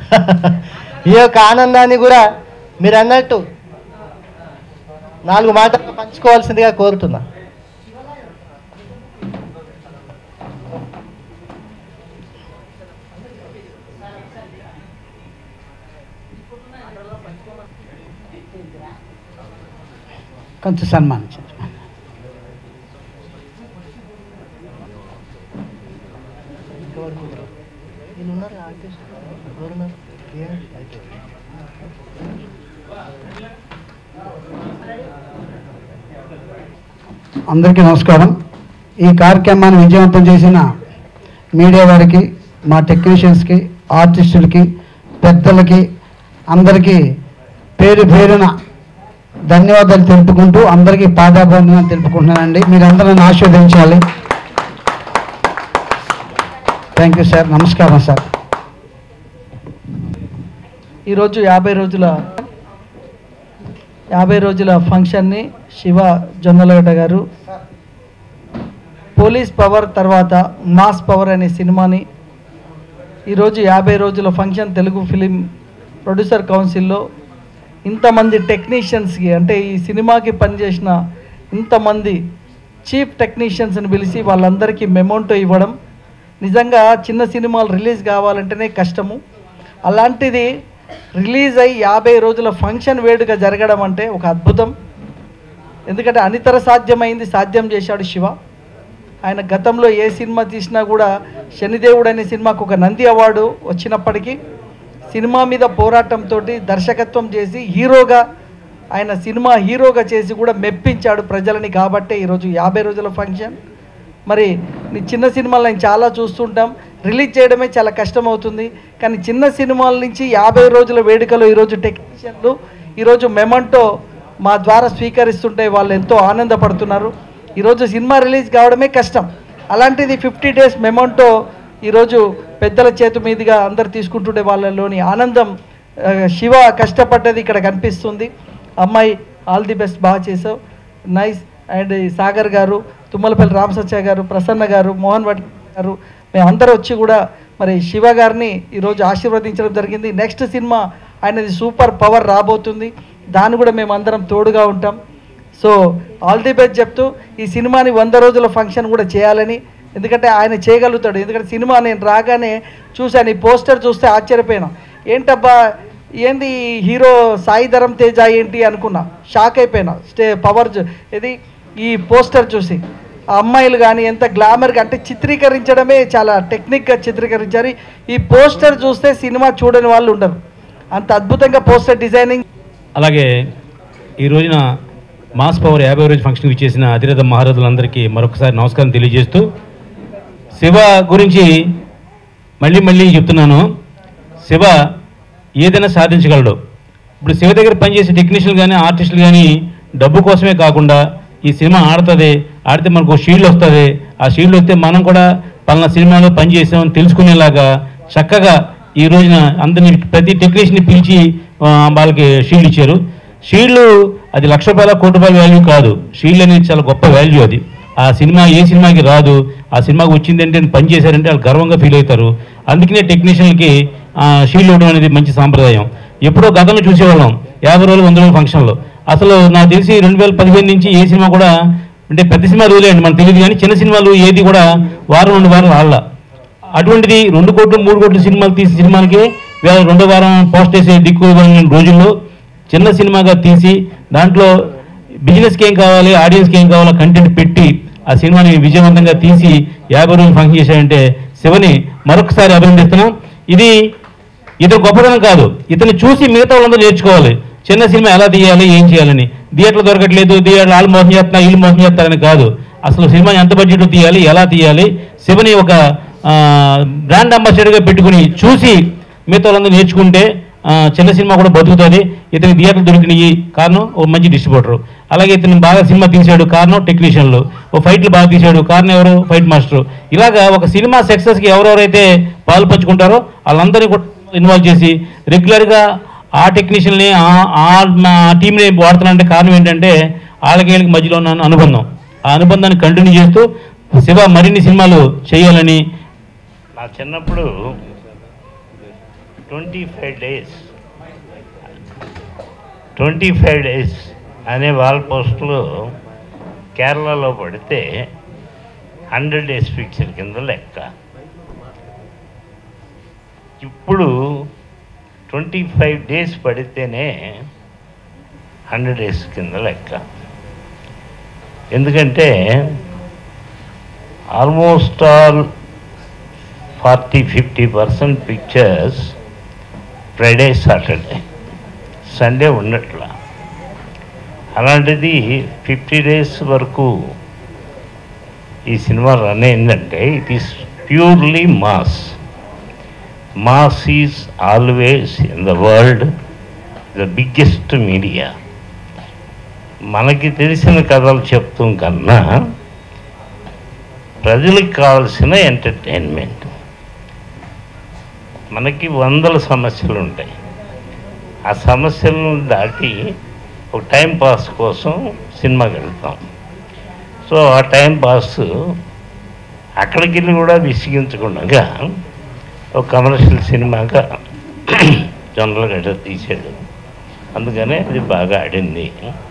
ఈ యొక్క ఆనందాన్ని కూడా మీరు అన్నట్టు నాలుగు మాటలు పంచుకోవాల్సిందిగా కోరుతున్నా కొంచెం సన్మానించండి అందరికీ నమస్కారం ఈ కార్యక్రమాన్ని విజయవంతం చేసిన మీడియా వారికి మా టెక్నీషియన్స్కి ఆర్టిస్టులకి పెద్దలకి అందరికీ పేరు పేరున ధన్యవాదాలు తెలుపుకుంటూ అందరికీ పాదాభివందనాలు తెలుపుకుంటున్నానండి మీరందరూ నన్ను ఆశీర్వదించాలి థ్యాంక్ యూ సార్ నమస్కారం సార్ ఈరోజు యాభై రోజుల యాభై రోజుల ఫంక్షన్ని శివ జొన్నలగడ్డ గారు పోలీస్ పవర్ తర్వాత మాస్ పవర్ అనే సినిమాని ఈరోజు యాభై రోజుల ఫంక్షన్ తెలుగు ఫిలిం ప్రొడ్యూసర్ కౌన్సిల్లో ఇంతమంది టెక్నీషియన్స్కి అంటే ఈ సినిమాకి పనిచేసిన ఇంతమంది చీఫ్ టెక్నీషియన్స్ని పిలిచి వాళ్ళందరికీ మెమోంటో ఇవ్వడం నిజంగా చిన్న సినిమాలు రిలీజ్ కావాలంటేనే కష్టము అలాంటిది రిలీజ్ అయ్యి యాభై రోజుల ఫంక్షన్ వేడుక జరగడం అంటే ఒక అద్భుతం ఎందుకంటే అనితర సాధ్యమైంది సాధ్యం చేశాడు శివ ఆయన గతంలో ఏ సినిమా తీసినా కూడా శనిదేవుడు అనే సినిమాకు ఒక నంది అవార్డు వచ్చినప్పటికీ సినిమా మీద పోరాటంతో దర్శకత్వం చేసి హీరోగా ఆయన సినిమా హీరోగా చేసి కూడా మెప్పించాడు ప్రజలని కాబట్టే ఈరోజు యాభై రోజుల ఫంక్షన్ మరి నీ చిన్న సినిమాలు నేను చాలా చూస్తుంటాం రిలీజ్ చేయడమే చాలా కష్టం అవుతుంది కానీ చిన్న సినిమాల నుంచి యాభై రోజుల వేడుకలు ఈరోజు టెక్నీషియన్లు ఈరోజు మెమంటో మా ద్వారా స్వీకరిస్తుంటే వాళ్ళు ఎంతో ఆనందపడుతున్నారు ఈరోజు సినిమా రిలీజ్ కావడమే కష్టం అలాంటిది ఫిఫ్టీ డేస్ మెమంటో ఈరోజు పెద్దల చేతి మీదుగా అందరు తీసుకుంటుండే వాళ్ళలోని ఆనందం ఆ, శివ కష్టపడ్డది ఇక్కడ కనిపిస్తుంది అమ్మాయి ఆల్ ది బెస్ట్ బాగా చేసావు నైస్ అండ్ ఈ సాగర్ గారు తుమ్మలపల్లి రామసత్య గారు ప్రసన్న గారు మోహన్ భట్ గారు మేమందరూ వచ్చి కూడా మరి శివ గారిని ఈరోజు ఆశీర్వదించడం జరిగింది నెక్స్ట్ సినిమా ఆయనది సూపర్ పవర్ రాబోతుంది దాన్ని కూడా మేము అందరం తోడుగా ఉంటాం సో ఆల్ ది బెస్ట్ చెప్తూ ఈ సినిమాని వంద రోజుల ఫంక్షన్ కూడా చేయాలని ఎందుకంటే ఆయన చేయగలుగుతాడు ఎందుకంటే సినిమా నేను రాగానే చూశాను ఈ పోస్టర్ చూస్తే ఆశ్చర్యపోయినా ఏంటబ్బా ఏంది ఈ హీరో సాయి ధరం తేజ ఏంటి అనుకున్నా షాక్ అయిపోయినా స్టే పవర్ చూ- ఇది ఈ పోస్టర్ చూసి ఆ అమ్మాయిలు కానీ ఎంత గ్లామర్గా అంటే చిత్రీకరించడమే చాలా టెక్నిక్గా చిత్రీకరించారు ఈ పోస్టర్ చూస్తే సినిమా చూడని వాళ్ళు ఉండరు అంత అద్భుతంగా పోస్టర్ డిజైనింగ్ అలాగే ఈ రోజున మాస్ పవర్ యాభై రోజు ఫంక్షన్కి ఇచ్చేసిన అధిరథ మహారథులందరికీ మరొకసారి నమస్కారం తెలియజేస్తూ శివ గురించి మళ్ళీ మళ్ళీ చెప్తున్నాను శివ ఏదైనా సాధించగలడు ఇప్పుడు శివ దగ్గర పనిచేసే టెక్నీషియన్లు కానీ ఆర్టిస్టులు కానీ డబ్బు కోసమే కాకుండా ఈ సినిమా ఆడుతుంది ఆడితే మనకు షీల్డ్ వస్తుంది ఆ షీల్డ్ వస్తే మనం కూడా పలానా సినిమాలో పనిచేసామని తెలుసుకునేలాగా చక్కగా ఈ రోజున అందరిని ప్రతి టెక్నీషియన్ని పిలిచి ఆ, వాళ్ళకి షీల్డ్ ఇచ్చారు షీల్డ్ అది లక్ష రూపాయల కోటి రూపాయల వాల్యూ కాదు షీల్డ్ అనేది చాలా గొప్ప వాల్యూ అది ఆ సినిమా ఏ సినిమాకి రాదు ఆ సినిమాకి వచ్చిందంటే పని చేశారంటే వాళ్ళు గర్వంగా ఫీల్ అవుతారు అందుకనే టెక్నీషియన్లకి షీల్డ్ ఇవ్వడం అనేది మంచి సాంప్రదాయం ఎప్పుడో గతంలో చూసేవాళ్ళం యాభై రోజులు వంద రోజుల ఫంక్షన్లో అసలు నాకు తెలిసి రెండు వేల పదిహేను నుంచి ఏ సినిమా కూడా అంటే పెద్ద సినిమా రోజులేండి మనకు తెలియదు కానీ చిన్న సినిమాలు ఏది కూడా వారం రెండు వారాలు ఆడాల అటువంటిది రెండు కోట్లు మూడు కోట్ల సినిమాలు తీసి సినిమాలకి వేల రెండో వారం పోస్ట్ చేసే దిక్కు ఇవ్వని రోజుల్లో చిన్న సినిమాగా తీసి దాంట్లో బిజినెస్కి ఏం కావాలి ఆడియన్స్కి ఏం కావాలో కంటెంట్ పెట్టి ఆ సినిమాని విజయవంతంగా తీసి యాభై రోజులు ఫంక్షన్ చేశాడంటే శివని మరొకసారి అభినందిస్తున్నాం ఇది ఇతను గొప్పతనం కాదు ఇతను చూసి మిగతా వాళ్ళందరూ నేర్చుకోవాలి చిన్న సినిమా ఎలా తీయాలి ఏం చేయాలని థియేటర్లు దొరకట్లేదు థియేటర్ వాళ్ళు మోసం చేస్తున్నా వీళ్ళు మోసం చేస్తారని కాదు అసలు సినిమా ఎంత బడ్జెట్ తీయాలి ఎలా తీయాలి శివని ఒక ఆ, బ్రాండ్ అంబాసిడర్గా పెట్టుకుని చూసి మిగతా వాళ్ళందరూ నేర్చుకుంటే ఆ, చిన్న సినిమా కూడా బతుకుతుంది ఇతని థియేటర్లు దొరికినాయి కారణం ఓ మంచి డిస్ట్రిబ్యూటర్ అలాగే ఇతను బాగా సినిమా తీశాడు కారణం టెక్నీషియన్లు ఓ ఫైట్లు బాగా తీశాడు కారణం ఎవరు ఫైట్ మాస్టర్ ఇలాగా ఒక సినిమా సక్సెస్కి ఎవరెవరైతే పాలు పంచుకుంటారో వాళ్ళందరినీ కూడా ఇన్వాల్వ్ చేసి రెగ్యులర్గా ఆ టెక్నీషియన్ని ఆ- ఆ మా టీంని వాడుతున్నానంటే కారణం ఏంటంటే వాళ్ళకి వీళ్ళకి మధ్యలో ఉన్న అనుబంధం ఆ అనుబంధాన్ని కంటిన్యూ చేస్తూ శివ మరిన్ని సినిమాలు చేయాలని నా చిన్నప్పుడు twenty five days twenty five days అనే వాల్ పోస్టులు కేరళలో పడితే హండ్రెడ్ డేస్ పిక్చర్ కింద లెక్క ఇప్పుడు ట్వంటీ ఫైవ్ డేస్ పడితేనే హండ్రెడ్ డేస్ కింద లెక్క ఎందుకంటే almost all forty fifty percent pictures Friday Saturday Sunday ఉండట్లా అలాంటిది ఫిఫ్టీ డేస్ వరకు ఈ సినిమా రన్ అయిందంటే it is purely mass mass is always in the world the biggest media మనకి తెలిసిన కథలు చెప్తాం కన్నా ప్రజలకు కావాల్సిన ఎంటర్టైన్మెంట్ మనకి వందల సమస్యలు ఉంటాయి ఆ సమస్యలను దాటి ఒక టైం పాస్ కోసం సినిమాకి వెళ్తాం సో ఆ టైం పాస్ అక్కడికి వెళ్ళి కూడా విసిగించకుండా ఒక కమర్షియల్ సినిమాగా జనరల్ గడ్డ తీసాడు అందుకనే అది బాగా ఆడింది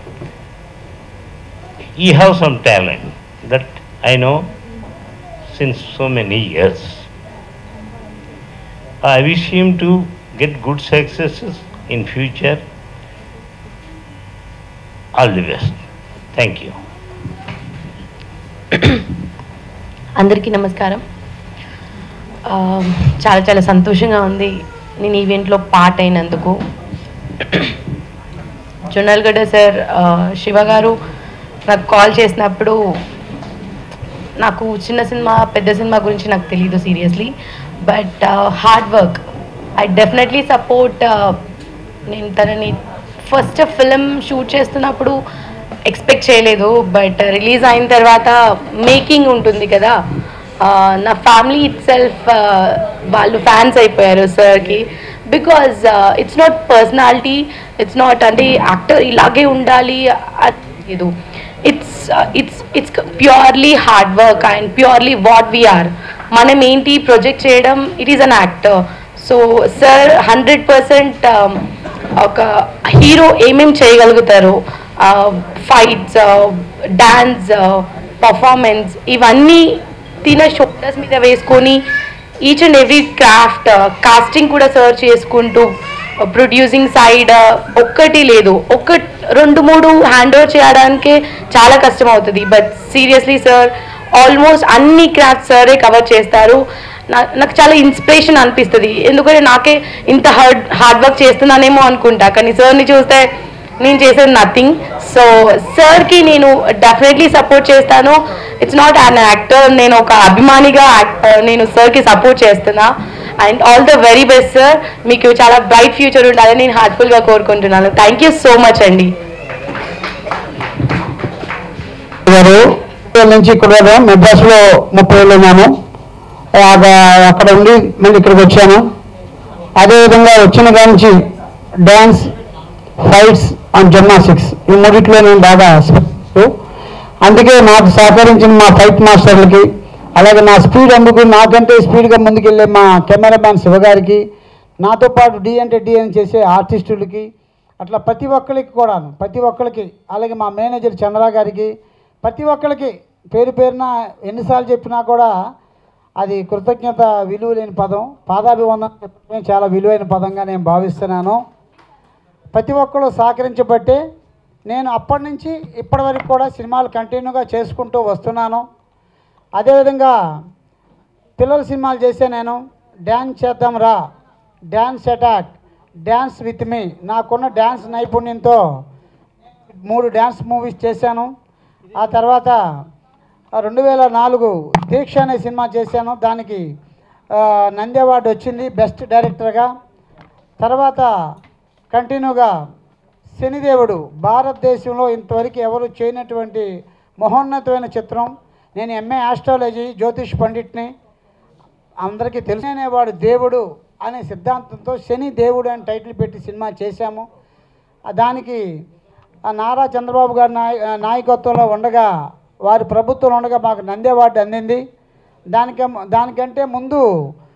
ఈ have some talent that I know since so many years I wish him to get good successes in future. All the best. Thank you. అందరికీ నమస్కారం ఆ, చాలా చాలా సంతోషంగా ఉంది నేను ఈవెంట్లో పార్ట్ అయినందుకు జొన్నల్గడ్డ సార్ ఆ, శివ గారు నాకు కాల్ చేసినప్పుడు నాకు చిన్న సినిమా పెద్ద సినిమా గురించి నాకు తెలియదు seriously but hard work I definitely support నేను తనని ఫస్ట్ ఫిలిం షూట్ చేస్తున్నప్పుడు ఎక్స్పెక్ట్ చేయలేదు బట్ రిలీజ్ అయిన తర్వాత మేకింగ్ ఉంటుంది కదా ఆ, నా ఫ్యామిలీ ఇట్ సెల్ఫ్ వాళ్ళు ఫ్యాన్స్ అయిపోయారు సార్కి because it's not personality it's not అంటే యాక్టర్ ఇలాగే ఉండాలి అది లేదు it's it's it's purely hard work and purely what we're మనం ఏంటి ప్రొజెక్ట్ చేయడం it is an actor so sir hundred percent ఒక హీరో ఏమేం చేయగలుగుతారు ఫైట్స్ డాన్స్ పర్ఫార్మెన్స్ ఇవన్నీ తిన షోల్డర్స్ మీద వేసుకొని each and every craft casting కూడా సర్చ్ చేసుకుంటూ ప్రొడ్యూసింగ్ సైడ్ ఒక్కటి లేదు ఒక్క రెండు మూడు హ్యాండ్ ఓవర్ చేయడానికే చాలా కష్టం అవుతుంది బట్ సీరియస్లీ సార్ ఆల్మోస్ట్ అన్ని క్రాఫ్ట్స్ సరే కవర్ చేస్తారు నా- నాకు చాలా ఇన్స్పిరేషన్ అనిపిస్తుంది ఎందుకంటే నాకే ఇంత హార్డ్ హార్డ్ వర్క్ చేస్తున్నానేమో అనుకుంటా కానీ సార్ని చూస్తే నేను చేసేది నథింగ్ సో సార్కి నేను డెఫినెట్లీ సపోర్ట్ చేస్తాను ఇట్స్ నాట్ అన్ యాక్టర్ నేను ఒక అభిమానిగా act- నేను సార్కి సపోర్ట్ చేస్తున్నా and all the very best sir మీకు చాలా బ్రైట్ ఫ్యూచర్ ఉండాలని నేను హార్ట్ఫుల్గా కోరుకుంటున్నాను థ్యాంక్ యూ సో మచ్ అండి గారు ఇక్కడ నుంచి ఇక్కడ దాకా మెడ్రాస్లో ముప్పై ఏళ్ళు ఉన్నాను ఆ- అక్కడ ఉండి మళ్ళీ ఇక్కడికి వచ్చాను అదేవిధంగా వచ్చిన కాడి నుంచి డ్యాన్స్ ఫైట్స్ అండ్ జిమ్నాస్టిక్స్ ఈ మూడిట్లో నేను బాగా స్పెషలిస్టు. అందుకే నాకు సహకరించిన మా ఫైట్ మాస్టర్లకి అలాగే నా స్పీడ్ అందుకు నాకంటే స్పీడ్గా ముందుకెళ్ళే మా కెమెరామ్యాన్ శివగారికి నాతో పాటు డి అంటే డి అని చేసే ఆర్టిస్టులకి అట్లా ప్రతి ఒక్కరికి కూడా ప్రతి ఒక్కరికి అలాగే మా మేనేజర్ చంద్ర గారికి ప్రతి ఒక్కరికి పేరు పేరున ఎన్నిసార్లు చెప్పినా కూడా అది కృతజ్ఞత విలువ లేని పదం పాదాభివందనం చెప్పడమే చాలా విలువైన పదంగా నేను భావిస్తున్నాను ప్రతి ఒక్కరు సహకరించబట్టే నేను అప్పటి నుంచి ఇప్పటి వరకు కూడా సినిమాలు కంటిన్యూగా చేసుకుంటూ వస్తున్నాను అదేవిధంగా పిల్లల సినిమాలు చేసే నేను డ్యాన్స్ చేద్దాం రా dance attack dance with me నాకున్న డ్యాన్స్ నైపుణ్యంతో మూడు డ్యాన్స్ మూవీస్ చేశాను ఆ తర్వాత రెండు వేల నాలుగు దీక్ష అనే సినిమా చేశాను దానికి ఆ, నంది అవార్డు వచ్చింది బెస్ట్ డైరెక్టర్గా తర్వాత కంటిన్యూగా శనిదేవుడు భారతదేశంలో ఇంతవరకు ఎవరు చేయనటువంటి మహోన్నతమైన చిత్రం నేను ఎంఏ ఆస్ట్రాలజీ జ్యోతిష్ పండిట్ని అందరికీ తెలిసినవాడు దేవుడు అనే సిద్ధాంతంతో శని దేవుడు అని టైటిల్ పెట్టి సినిమా చేశాము ఆ దానికి ఆ నారా చంద్రబాబు గారి నాయ ఆ నాయకత్వంలో ఉండగా వారి ప్రభుత్వం ఉండగా మాకు నంది అవార్డు అందింది దానిక దానికంటే ముందు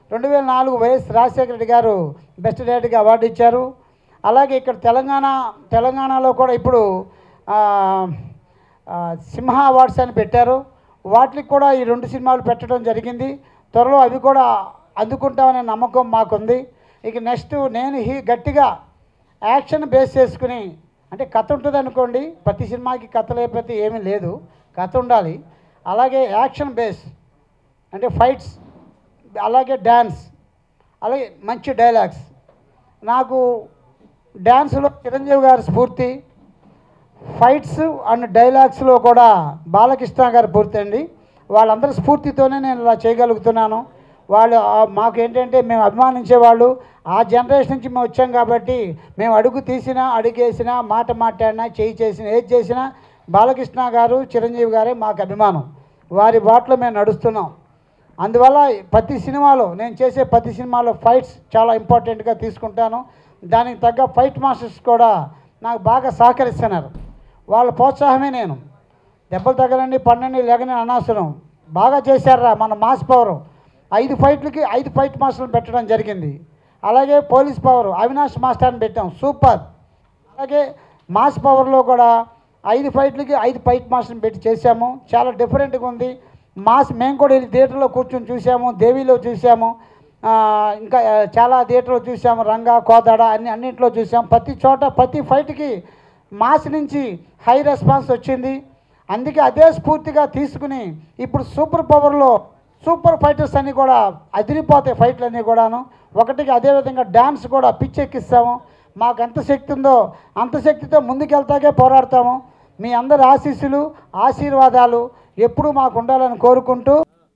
రెండు వేల నాలుగు వైఎస్ రాజశేఖర రెడ్డి గారు బెస్ట్ డైరెక్టర్గా అవార్డు ఇచ్చారు అలాగే ఇక్కడ తెలంగాణ తెలంగాణలో కూడా ఇప్పుడు ఆ, ఆ, సింహ అవార్డ్స్ అని పెట్టారు వాటికి కూడా ఈ రెండు సినిమాలు పెట్టడం జరిగింది త్వరలో అవి కూడా అందుకుంటామనే నమ్మకం మాకుంది ఇక నెక్స్ట్ నేను హీ గట్టిగా యాక్షన్ బేస్ చేసుకుని అంటే కథ ఉంటుంది అనుకోండి ప్రతి సినిమాకి కథ లేకపోతే ఏమీ లేదు కథ ఉండాలి అలాగే యాక్షన్ బేస్ అంటే ఫైట్స్ అలాగే డ్యాన్స్ అలాగే మంచి డైలాగ్స్ నాకు డ్యాన్స్లో చిరంజీవి గారి స్ఫూర్తి ఫైట్స్ అండ్ డైలాగ్స్లో కూడా బాలకృష్ణ గారి పూర్తి అండి వాళ్ళందరి స్ఫూర్తితోనే నేను ఇలా చేయగలుగుతున్నాను వాళ్ళు ఆ- మాకు ఏంటంటే మేము అభిమానించే వాళ్ళు ఆ జనరేషన్ నుంచి మేము వచ్చాం కాబట్టి మేము అడుగు తీసినా అడుగేసినా మాట మాట్లాడినా చేయి చేసినా ఏది చేసినా బాలకృష్ణ గారు చిరంజీవి గారే మాకు అభిమానం వారి బాటలో మేము నడుస్తున్నాం అందువల్ల ప్రతి సినిమాలో నేను చేసే ప్రతి సినిమాలో ఫైట్స్ చాలా ఇంపార్టెంట్గా తీసుకుంటాను దానికి తగ్గ ఫైట్ మాస్టర్స్ కూడా నాకు బాగా సహకరిస్తున్నారు వాళ్ళ ప్రోత్సాహమే నేను దెబ్బలు తగలండి పన్నెండు లేకని అనవసరం బాగా చేశారా మన మాస్ పవర్ ఐదు ఫైట్లకి ఐదు ఫైట్ మాస్టర్లు పెట్టడం జరిగింది అలాగే పోలీస్ పవర్ అవినాష్ మాస్టర్ని పెట్టాం సూపర్ అలాగే మాస్ పవర్లో కూడా ఐదు ఫైట్లకి ఐదు ఫైట్ మాస్టర్ని పెట్టి చేశాము చాలా డిఫరెంట్గా ఉంది మాస్ మేము కూడా వెళ్ళి థియేటర్లో కూర్చొని చూసాము దేవిలో చూసాము ఆ, ఇంకా ఆ, చాలా థియేటర్లో చూసాము రంగా కోదాడ అన్ని అన్నింటిలో చూసాం ప్రతి చోట ప్రతి ఫైట్కి మాస్ నుంచి హై రెస్పాన్స్ వచ్చింది అందుకే అదే స్ఫూర్తిగా తీసుకుని ఇప్పుడు సూపర్ పవర్లో సూపర్ ఫైటర్స్ అన్నీ కూడా అదిరిపోతాయి ఫైట్లు అన్నీ కూడాను ఒకటికి అదేవిధంగా డ్యాన్స్ కూడా పిచ్చెక్కిస్తాము మాకు ఎంత శక్తి ఉందో అంత శక్తితో ముందుకెళ్తాకే పోరాడతాము మీ అందరి ఆశీస్సులు ఆశీర్వాదాలు ఎప్పుడూ మాకు ఉండాలని కోరుకుంటూ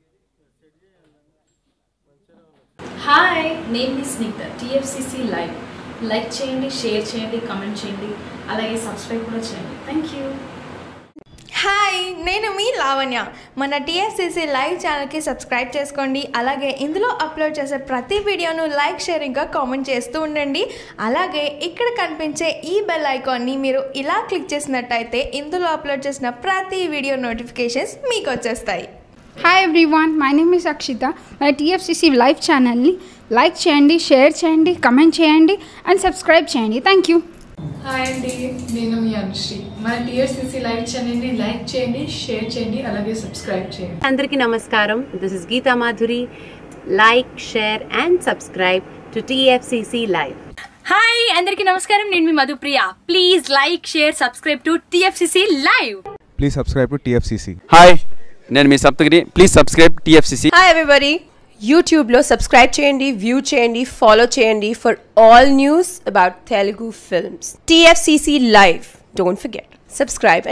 హాయ్ నేను మీ స్నిగ్ధ టీఎఫ్సిసి లైవ్ లైక్ చేయండి షేర్ చేయండి కమెంట్ చేయండి అలాగే సబ్స్క్రైబ్ కూడా చేయండి థ్యాంక్ యూ హాయ్ నేను మీ లావణ్య మన టీఎస్సీసీ లైవ్ ఛానల్కి సబ్స్క్రైబ్ చేసుకోండి అలాగే ఇందులో అప్లోడ్ చేసే ప్రతి వీడియోను లైక్ షేర్ ఇంకా కామెంట్ చేస్తూ ఉండండి అలాగే ఇక్కడ కనిపించే ఈ బెల్ ఐకాన్ని మీరు ఇలా క్లిక్ చేసినట్టయితే ఇందులో అప్లోడ్ చేసిన ప్రతి వీడియో నోటిఫికేషన్స్ మీకు వచ్చేస్తాయి hi everyone my name is Akshitha మన టీఎఫ్సిసి లైవ్ ఛానల్ని లైక్ చేయండి షేర్ చేయండి కమెంట్ చేయండి అండ్ సబ్స్క్రైబ్ చేయండి థ్యాంక్ యూ హాయ్ అండి నేను మీ అనుశ్రీ మన టీఎఫ్సిసి లైవ్ ఛానల్ని లైక్ చేయండి షేర్ చేయండి అలాగే సబ్స్క్రైబ్ చేయండి అందరికీ నమస్కారం this is Geetha Madhuri like share and subscribe to TFCC live hi అందరికీ నమస్కారం నేను మీ Madhupriya please like share subscribe to TFCC live please subscribe to TFCC hi నేను మీ Saptagiri please subscribe TFCC hi everybody యూట్యూబ్లో సబ్స్క్రైబ్ చేయండి వ్యూ చేయండి ఫాలో చేయండి for all news about Telugu films TFCC live don't forget subscribe